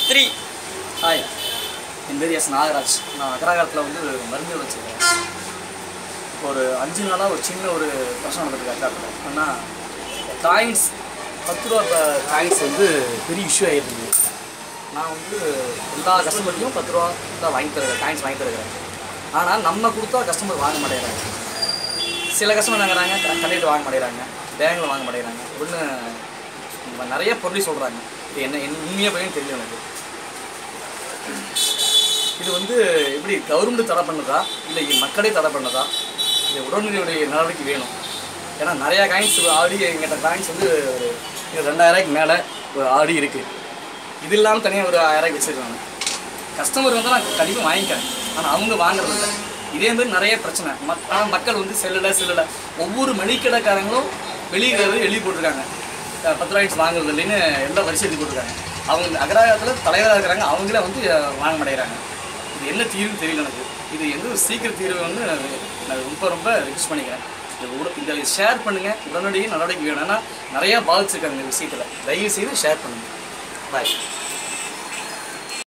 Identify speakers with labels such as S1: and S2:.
S1: three
S2: hi என் பேர் S Nagaraj நான் அக்ராகாரத்தில் வந்து மருந்து வச்சுருக்கேன் ஒரு அஞ்சு நாளாக ஒரு சின்ன ஒரு பிரச்சனை நடந்திருக்கு அக்ராத்தில் ஆனால் காயின்ஸ் பத்து ரூபா காயின்ஸ் வந்து பெரிய இஷ்யூ ஆகிருந்தது நான் வந்து எல்லா கஸ்டமர்ட்டையும் பத்து ரூபா தான் வாங்கி தருகிறேன் காயின்ஸ் வாங்கி தருகிறேன் ஆனால் நம்ம கொடுத்தா கஸ்டமர் வாங்க மாட்டேங்கிறாங்க சில கஸ்டமர் வாங்குறாங்க கண்டிட்டு வாங்க மாட்டேங்கிறாங்க பேங்கில் வாங்க மாட்டேங்கிறாங்க ஒன்று நிறைய பொருளை சொல்கிறாங்க இது என்ன என்ன உண்மையாக போயின்னு தெரியல எனக்கு இது வந்து எப்படி கவர்மெண்ட் தடை பண்ணுதா இல்லை மக்களே தடை பண்ணதா இது உடனடியுடைய நடவடிக்கை வேணும் ஏன்னா நிறையா காயின்ஸ் ஆடி எங்கிட்ட காயின்ஸ் வந்து ஒரு இது ரெண்டாயிரூவாய்க்கு மேலே ஒரு ஆடி இருக்குது இது இல்லாமல் தனியாக ஒரு ஆயிரம் வச்சுருக்காங்க கஸ்டமர் வந்து நான் கண்டிப்பாக வாங்கிக்கிறேன் ஆனால் அவங்க வாங்குறது இல்லை இதே மாதிரி நிறைய பிரச்சனை மக் ஆனால் மக்கள் வந்து செல்லலை செல்லலை ஒவ்வொரு மளிகடைக்காரங்களும் வெளியே எழுதி போட்டிருக்காங்க அஹ் பத்து ரூபாய்க்கு வாங்குறது இல்லைன்னு எல்லாம் வரிசை எழுதி போட்டிருக்காங்க அவங்க அகராகத்தில் தலைவராக இருக்கிறாங்க அவங்களே வந்து அஹ், வாங்க மாட்டேங்கிறாங்க இது என்ன தீர்வுன்னு தெரியல எனக்கு இது எந்த ஒரு சீக்கிர தீர்வு வந்து நான் ரொம்ப ரொம்ப ரிக்வஸ்ட் பண்ணிக்கிறேன் இது உட இதை ஷேர் பண்ணுங்கள் உடனடியே நடவடிக்கை வேணும் ஏன்னா நிறையா பாதிச்சிருக்காங்க இந்த விஷயத்தில் தயவு செய்து ஷேர் பண்ணுங்கள் பாய்